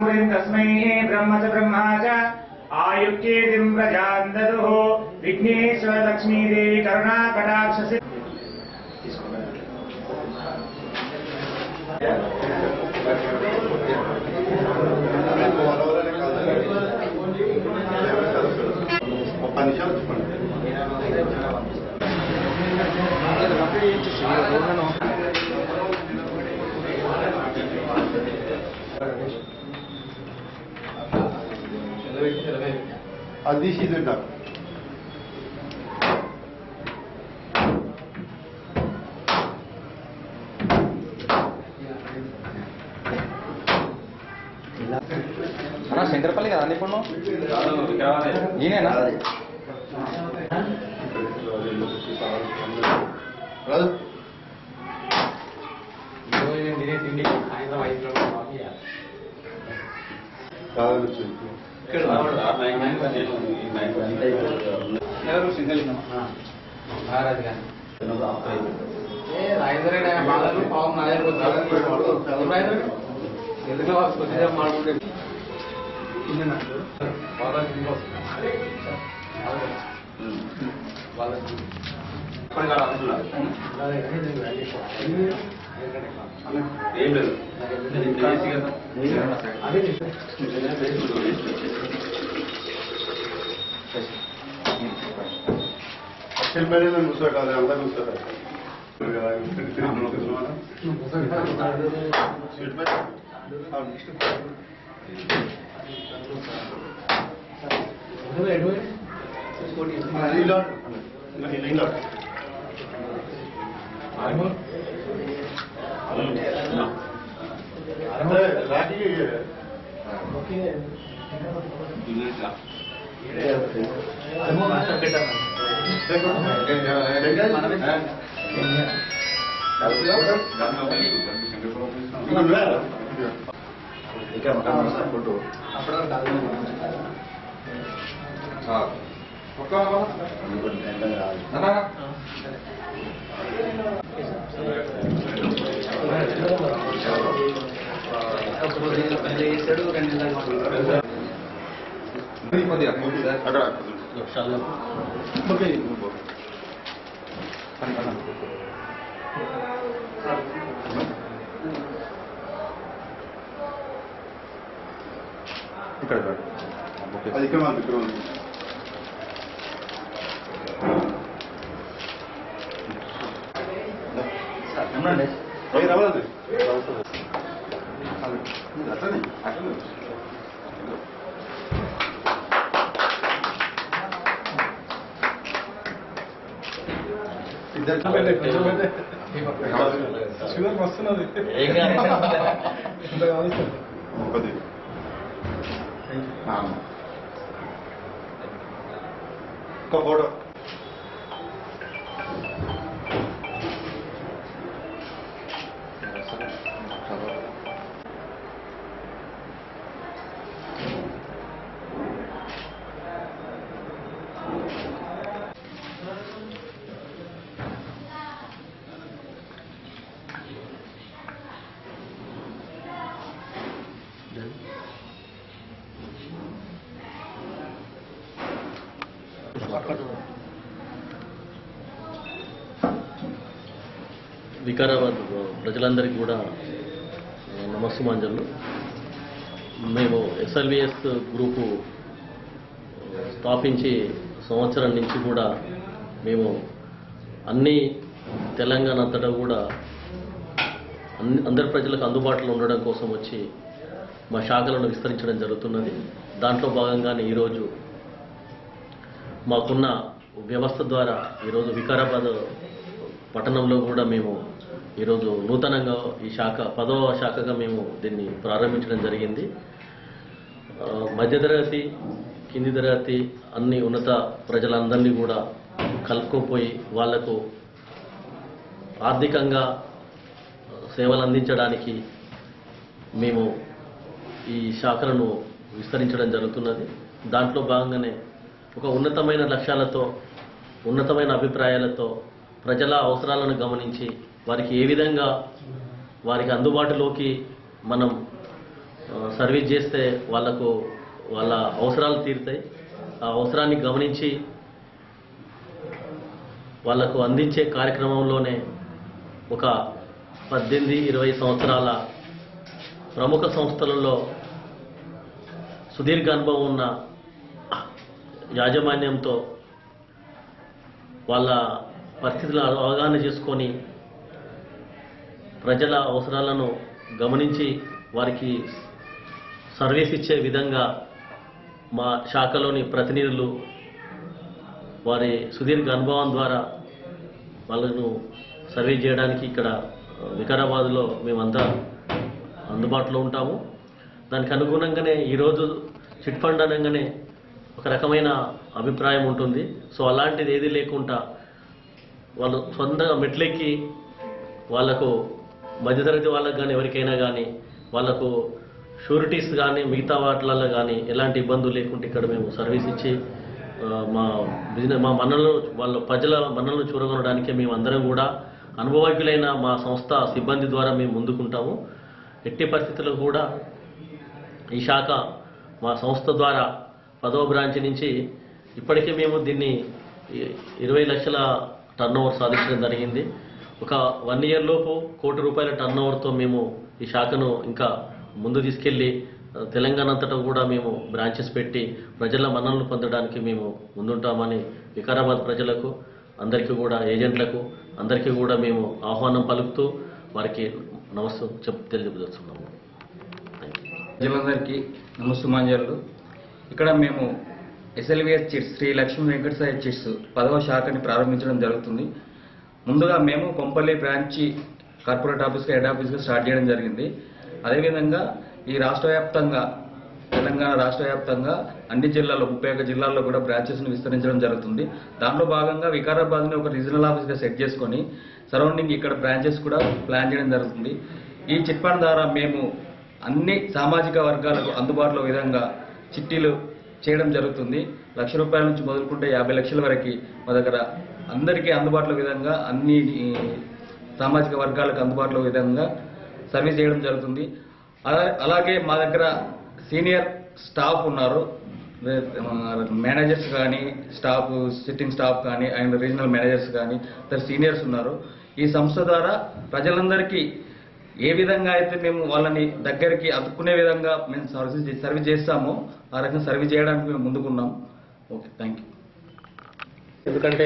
तस्मै ब्रह्म च ब्रह्मा च आयुक्येतिम् प्रजाम् ददुः विघ्नेश्वर लक्ष्मीदेवी करुणाकटाक्षसि పది నిమిషాలు చెప్పండి అది తీసి తింటారు అన్నా శంకరపల్లి కదా అండి ఇప్పుడు ఈయనేనా రాదు కాదని చెప్పు ఎవరు సింగలింగం మహారాజ్ గారు రాజేంద్ర బాధలు పాపం నా దగ్గర ఎందుకు కొద్దిగా మాట్లాడే ఏం లేదు అక్షల్ మేడే నేను కూర్చోటాలి అందరూ కూర్చోటాలి సీట్ మీద ఇలా ఇలా రాజీ అక్కడ ఇక్కడ అది ఇక్కడ ఉంది ఇక్కడ ఉంది ఏ రావాలి అట్లనే అట్లనే ఒకటి ఒక ఫోటో వికారాబాద్ ప్రజలందరికీ కూడా నమస్సుమాంజలు మేము ఎస్ఎల్విఎస్ గ్రూపు స్థాపించి సంవత్సరం నుంచి కూడా మేము అన్ని తెలంగాణ అంతటా కూడా అన్ని అందరి ప్రజలకు అందుబాటులో ఉండడం కోసం వచ్చి మా శాఖలను విస్తరించడం జరుగుతున్నది దాంట్లో భాగంగానే ఈరోజు మాకున్న వ్యవస్థ ద్వారా ఈరోజు వికారాబాద్ పట్టణంలో కూడా మేము ఈరోజు నూతనంగా ఈ శాఖ పదవ శాఖగా మేము దీన్ని ప్రారంభించడం జరిగింది ఆ, మధ్యతరగతి కింది తరగతి అన్ని ఉన్నత ప్రజలందరినీ కూడా కలుపుకోపోయి వాళ్లకు ఆర్థికంగా సేవలు అందించడానికి మేము ఈ శాఖలను విస్తరించడం జరుగుతున్నది దాంట్లో భాగంగానే ఒక ఉన్నతమైన లక్ష్యాలతో ఉన్నతమైన అభిప్రాయాలతో ప్రజల అవసరాలను గమనించి వారికి ఏ విధంగా వారికి అందుబాటులోకి మనం ఆ, సర్వీస్ చేస్తే వాళ్ళకు వాళ్ళ అవసరాలు తీరుతాయి ఆ అవసరాన్ని గమనించి వాళ్ళకు అందించే కార్యక్రమంలోనే ఒక పద్దెనిమిది ఇరవై సంవత్సరాల ప్రముఖ సంస్థలలో సుదీర్ఘ అనుభవం ఉన్న యాజమాన్యంతో వాళ్ళ పరిస్థితుల అవగాహన చేసుకొని ప్రజల అవసరాలను గమనించి వారికి సర్వీస్ ఇచ్చే విధంగా మా శాఖలోని ప్రతినిధులు వారి సుదీర్ఘ అనుభవం ద్వారా వాళ్ళను సర్వీస్ చేయడానికి ఇక్కడ ఆ, వికారాబాద్లో మేమంతా అందుబాటులో ఉంటాము దానికి అనుగుణంగానే ఈరోజు చిట్ ఫండ్ అనగానే ఒక రకమైన అభిప్రాయం ఉంటుంది సో అలాంటిది ఏది లేకుండా వాళ్ళు సొంతంగా మెట్లెక్కి వాళ్ళకు మధ్యతరగతి వాళ్ళకు కానీ ఎవరికైనా కానీ వాళ్ళకు షూరిటీస్ కానీ మిగతా వాటిలలో కానీ ఎలాంటి ఇబ్బందులు లేకుండా ఇక్కడ మేము సర్వీస్ ఇచ్చి ఆ, మా బిజినెస్ మా మనలను వాళ్ళ ప్రజల మనలను చూరగొనడానికి మేము అందరం కూడా అనుభవజ్ఞులైన మా సంస్థ సిబ్బంది ద్వారా మేము ముందుకుంటాము ఎట్టి పరిస్థితుల్లో కూడా ఈ శాఖ మా సంస్థ ద్వారా పదవ బ్రాంచ్ నుంచి ఇప్పటికే మేము దీన్ని ఇ- ఇరవై లక్షల టర్న్ ఓవర్ సాధించడం జరిగింది ఒక వన్ ఇయర్ లోపు కోటి రూపాయల టర్న్ ఓవర్తో మేము ఈ శాఖను ఇంకా ముందు తీసుకెళ్ళి ఆ, తెలంగాణ అంతటా కూడా మేము బ్రాంచెస్ పెట్టి ప్రజల మన్ననలు పొందడానికి మేము ముందుంటామని వికారాబాద్ ప్రజలకు అందరికీ కూడా ఏజెంట్లకు అందరికీ కూడా మేము ఆహ్వానం పలుకుతూ వారికి నమస్తే చెప్ తెలియజేస్తున్నాము థ్యాంక్ యూ ప్రజలందరికీ నమస్సుమాంజలు ఇక్కడ మేము ఎస్ఎల్విఎస్ చిట్స్ శ్రీ లక్ష్మీ వెంకటసాయి చిట్స్ పదవ శాఖని ప్రారంభించడం జరుగుతుంది ముందుగా మేము కొంపల్లి బ్రాంచి కార్పొరేట్ ఆఫీస్గా హెడ్ ఆఫీస్గా స్టార్ట్ చేయడం జరిగింది అదేవిధంగా ఈ రాష్ట్ర వ్యాప్తంగా తెలంగాణ రాష్ట్ర వ్యాప్తంగా అన్ని జిల్లాల్లో ముప్పై ఒక్క జిల్లాల్లో కూడా బ్రాంచెస్ను విస్తరించడం జరుగుతుంది దాంట్లో భాగంగా వికారాబాద్ని ఒక రీజనల్ ఆఫీస్గా సెట్ చేసుకొని సరౌండింగ్ ఇక్కడ బ్రాంచెస్ కూడా ప్లాన్ చేయడం జరుగుతుంది ఈ చిట్ ఫండ్ ద్వారా మేము అన్ని సామాజిక వర్గాలకు అందుబాటులో విధంగా చిట్టీలు చేయడం జరుగుతుంది లక్ష రూపాయల నుంచి మొదలుకుంటే యాభై లక్షల వరకు మా దగ్గర అందరికీ అందుబాటులో విధంగా అన్ని ఈ, సామాజిక వర్గాలకు అందుబాటులో విధంగా సర్వీస్ చేయడం జరుగుతుంది అలా- అలాగే మా దగ్గర సీనియర్ స్టాఫ్ ఉన్నారు మేనేజర్స్ కానీ స్టాఫ్ సిట్టింగ్ స్టాఫ్ కానీ అండ్ రీజనల్ మేనేజర్స్ కానీ ఇద్దరు సీనియర్స్ ఉన్నారు ఈ సంస్థ ద్వారా ప్రజలందరికీ ఏ విధంగా అయితే మేము వాళ్ళని దగ్గరికి అతుక్కునే విధంగా మేము సర్వీస్ సర్వీస్ చేస్తామో ఆ రకంగా సర్వీస్ చేయడానికి మేము ముందుకున్నాం ఓకే థ్యాంక్ యూ ఎందుకంటే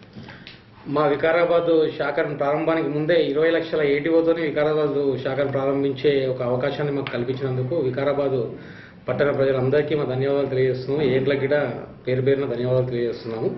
మా వికారాబాద్ శాఖను ప్రారంభానికి ముందే ఇరవై లక్షల ఏటీఓతోనే వికారాబాద్ శాఖను ప్రారంభించే ఒక అవకాశాన్ని మాకు కల్పించినందుకు వికారాబాద్ పట్టణ ప్రజలందరికీ మా ధన్యవాదాలు తెలియజేస్తున్నాము ఏట్ల గిడ పేరు పేరున ధన్యవాదాలు తెలియజేస్తున్నాము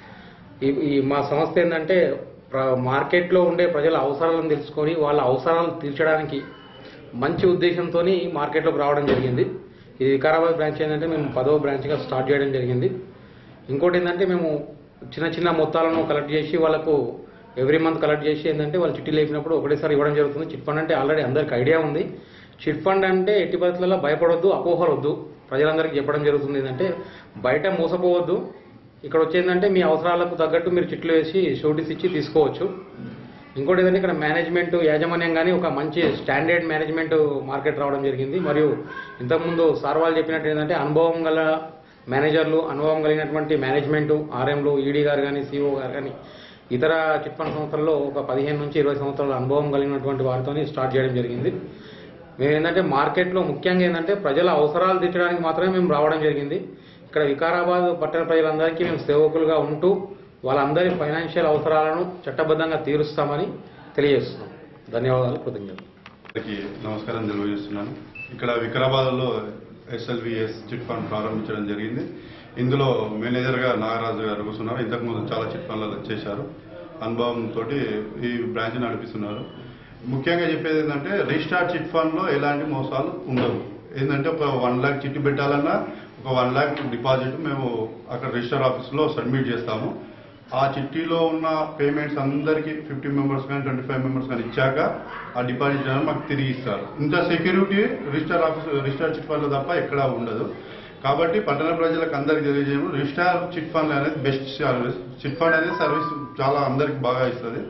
ఈ ఈ మా సంస్థ ఏంటంటే ప్ర- మార్కెట్లో ఉండే ప్రజల అవసరాలను తెలుసుకొని వాళ్ళ అవసరాలు తీర్చడానికి మంచి ఉద్దేశంతో మార్కెట్లోకి రావడం జరిగింది ఈ వికారాబాద్ బ్రాంచ్ ఏంటంటే మేము పదవ బ్రాంచ్గా స్టార్ట్ చేయడం జరిగింది ఇంకోటి ఏంటంటే మేము చిన్న చిన్న మొత్తాలను కలెక్ట్ చేసి వాళ్ళకు ఎవ్రీ మంత్ కలెక్ట్ చేసి ఏంటంటే వాళ్ళు చిట్టి లేపినప్పుడు ఒకటేసారి ఇవ్వడం జరుగుతుంది చిట్ ఫండ్ అంటే ఆల్రెడీ అందరికి ఐడియా ఉంది చిట్ ఫండ్ అంటే ఎట్టి పరిస్థితుల్లో భయపడొద్దు అపోహలొద్దు ప్రజలందరికీ చెప్పడం జరుగుతుంది ఏంటంటే బయట మోసపోవద్దు ఇక్కడ వచ్చేందంటే మీ అవసరాలకు తగ్గట్టు మీరు చిట్లు వేసి షోటీస్ ఇచ్చి తీసుకోవచ్చు ఇంకోటి ఏంటంటే ఇక్కడ మేనేజ్మెంట్ యాజమాన్యం కానీ ఒక మంచి స్టాండర్డ్ మేనేజ్మెంట్ మార్కెట్ రావడం జరిగింది మరియు ఇంతకుముందు సార్ వాళ్ళు చెప్పినట్టు ఏంటంటే అనుభవం గల మేనేజర్లు అనుభవం కలిగినటువంటి మేనేజ్మెంట్ ఆర్ఎంలు ఈడీ గారు కానీ సిఓ గారు కానీ ఇతర చిట్ ఫండ్ సంస్థల్లో ఒక పదిహేను నుంచి ఇరవై సంవత్సరాల అనుభవం కలిగినటువంటి వారితో స్టార్ట్ చేయడం జరిగింది మేము ఏంటంటే మార్కెట్లో ముఖ్యంగా ఏంటంటే ప్రజల అవసరాలు తీర్చడానికి మాత్రమే మేము రావడం జరిగింది ఇక్కడ వికారాబాద్ పట్టణ ప్రజలందరికీ మేము సేవకులుగా ఉంటూ వాళ్ళందరి ఫైనాన్షియల్ అవసరాలను చట్టబద్ధంగా తీరుస్తామని తెలియజేస్తున్నాం ధన్యవాదాలు కృతజ్ఞతలు అందరికీ నమస్కారం తెలియజేస్తున్నాను ఇక్కడ వికారాబాద్లో ఎస్ఎల్విఎస్ చిట్ ఫండ్ ప్రారంభించడం జరిగింది ఇందులో మేనేజర్గా నాగరాజు గారు కూర్చున్నారు ఇంతకుముందు చాలా చిట్ ఫండ్లు చేశారు అనుభవంతో ఈ బ్రాంచ్ నడిపిస్తున్నారు ముఖ్యంగా చెప్పేది ఏంటంటే రీస్టార్ట్ చిట్ ఫండ్లో ఎలాంటి మోసాలు ఉండవు ఏంటంటే ఒక వన్ ల్యాక్ చిట్టి పెట్టాలన్నా ఒక వన్ ల్యాక్ డిపాజిట్ మేము అక్కడ రిజిస్టర్ ఆఫీస్లో సబ్మిట్ చేస్తాము ఆ చిట్టీలో ఉన్న పేమెంట్స్ అందరికీ ఫిఫ్టీ మెంబర్స్ కానీ ట్వంటీ ఫైవ్ మెంబర్స్ కానీ ఇచ్చాక ఆ డిపాజిట్ అనేది మాకు తిరిగి ఇస్తారు ఇంత security register office register chit ఫండ్లో తప్ప ఎక్కడా ఉండదు కాబట్టి పట్టణ ప్రజలకు అందరికీ తెలియజేయము రిజిస్టార్ చిట్ ఫండ్ అనేది బెస్ట్ సర్వీస్ చిట్ ఫండ్ అనేది సర్వీస్ చాలా అందరికి బాగా ఇస్తుంది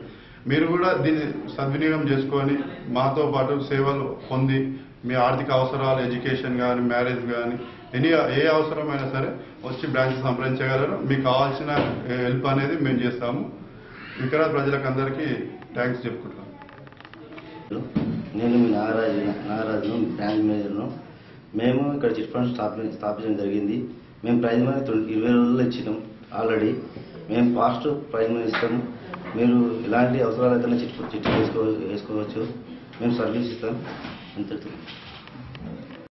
మీరు కూడా దీన్ని సద్వినియోగం చేసుకొని మాతో పాటు సేవలు పొంది మీ ఆర్థిక అవసరాలు ఎడ్యుకేషన్ కానీ మ్యారేజ్ కానీ ఎనీ ఏ అవసరమైనా సరే వచ్చి బ్రాంచ్ సంప్రదించగలరు మీకు కావాల్సిన హెల్ప్ అనేది మేము చేస్తాము ఇక్కడ ప్రజలకు అందరికీ థ్యాంక్స్ చెప్పుకుంటున్నాం నేను మీ నాగరాజు నాగరాజును బ్రాంచ్ మేనేజర్ను మేము ఇక్కడ చిట్ ఫండ్ స్థాపి స్థాపించడం జరిగింది మేము ప్రైజ్ మనీ ట్వంటీ ఇరవై రోజుల్లో ఇచ్చినాం ఆల్రెడీ మేము ఫాస్ట్ ప్రైజ్ మనీ ఇస్తాం మీరు ఎలాంటి అవసరాలు అయితే చిట్ చిట్ వేసుకో వేసుకోవచ్చు మేము సర్వీస్ ఇస్తాం అంతే